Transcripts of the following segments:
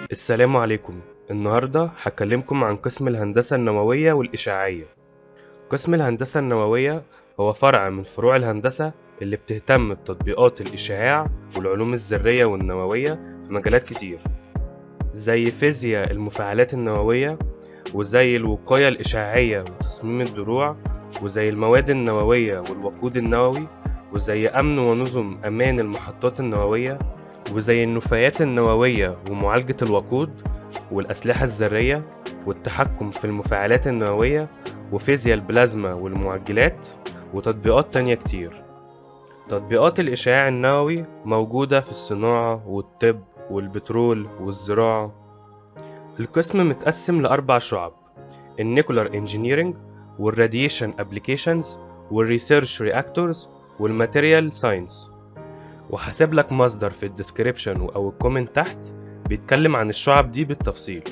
السلام عليكم النهاردة هكلمكم عن قسم الهندسة النووية والإشعاعية قسم الهندسة النووية هو فرع من فروع الهندسة اللي بتهتم بتطبيقات الإشعاع والعلوم الذرية والنووية في مجالات كتير زي فيزياء المفاعلات النووية وزي الوقاية الإشعاعية وتصميم الدروع وزي المواد النووية والوقود النووي وزي أمن ونظم أمان المحطات النووية وزي النفايات النووية ومعالجة الوقود والأسلحة الذرية والتحكم في المفاعلات النووية وفيزياء البلازما والمعجلات وتطبيقات تانية كتير تطبيقات الإشعاع النووي موجودة في الصناعة والطب والبترول والزراعة القسم متقسم لأربع شعب النيكولار انجينيرينج والراديشن ابليكيشنز والريسيرش رياكتورز والماتيريال ساينس وهسيب لك مصدر في الديسكريبشن او الكومنت تحت بيتكلم عن الشعب دي بالتفصيل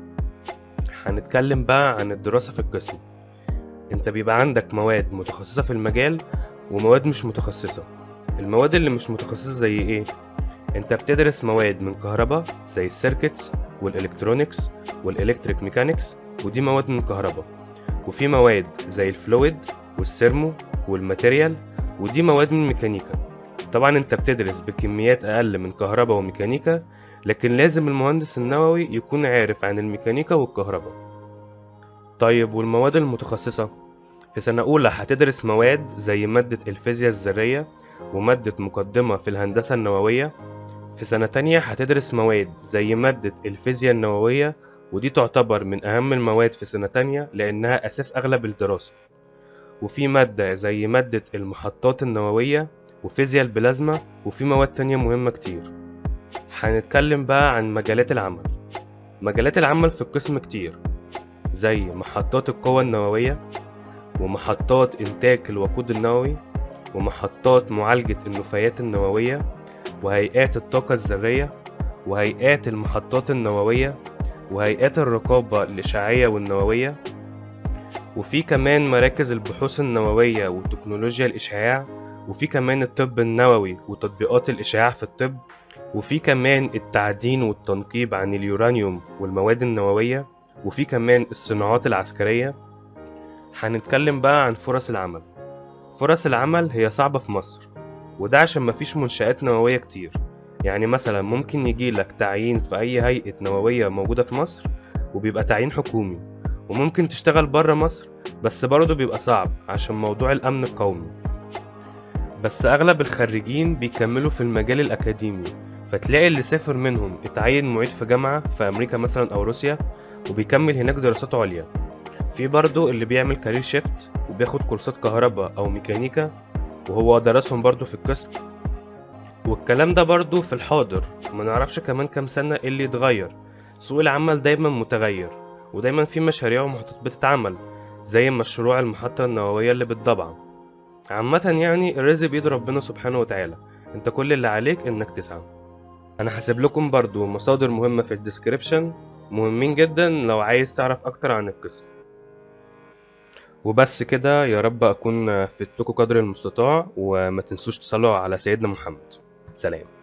هنتكلم بقى عن الدراسة في القسم انت بيبقى عندك مواد متخصصة في المجال ومواد مش متخصصة المواد اللي مش متخصصة زي ايه انت بتدرس مواد من كهرباء زي السيركتس والالكترونيكس والالكتريك ميكانيكس ودي مواد من كهرباء وفي مواد زي الفلويد والسيرمو والماتيريال ودي مواد من ميكانيكا طبعا انت بتدرس بكميات اقل من كهرباء وميكانيكا لكن لازم المهندس النووي يكون عارف عن الميكانيكا والكهرباء طيب والمواد المتخصصة في سنة أولى هتدرس مواد زي مادة الفيزياء الذرية ومادة مقدمة في الهندسة النووية في سنة تانية هتدرس مواد زي مادة الفيزياء النووية ودي تعتبر من أهم المواد في سنة تانية لأنها أساس أغلب الدراسة وفي مادة زي مادة المحطات النووية وفيزياء البلازما وفي مواد تانية مهمة كتير هنتكلم بقى عن مجالات العمل مجالات العمل في القسم كتير زي محطات القوى النووية ومحطات إنتاج الوقود النووي ومحطات معالجة النفايات النووية وهيئات الطاقة الذرية وهيئات المحطات النووية وهيئات الرقابة الإشعاعية والنووية وفي كمان مراكز البحوث النووية وتكنولوجيا الإشعاع وفي كمان الطب النووي وتطبيقات الإشعاع في الطب وفي كمان التعدين والتنقيب عن اليورانيوم والمواد النووية وفي كمان الصناعات العسكرية هنتكلم بقى عن فرص العمل فرص العمل هي صعبة في مصر وده عشان مفيش منشآت نووية كتير يعني مثلا ممكن يجيلك تعيين في أي هيئة نووية موجودة في مصر وبيبقى تعيين حكومي وممكن تشتغل برا مصر بس برضه بيبقى صعب عشان موضوع الأمن القومي بس أغلب الخريجين بيكملوا في المجال الأكاديمي فتلاقي اللي سافر منهم اتعين معيد في جامعة في أمريكا مثلا أو روسيا وبيكمل هناك دراسات عليا في برضه اللي بيعمل كارير شيفت وبياخد كورسات كهرباء أو ميكانيكا وهو درسهم برضه في القسم والكلام ده برضه في الحاضر ما نعرفش كمان كام سنة ايه اللي يتغير سوق العمل دايما متغير ودايما في مشاريع ومحطات بتتعمل زي مشروع المحطة النووية اللي بالضبع عامة يعني الرزق بيد ربنا سبحانه وتعالى انت كل اللي عليك انك تسعى انا هسيب لكم برضو مصادر مهمة في الديسكريبشن مهمين جدا لو عايز تعرف اكتر عن القسم وبس كده يا رب اكون فدتكم قدر المستطاع وما تنسوش تصلوا على سيدنا محمد سلام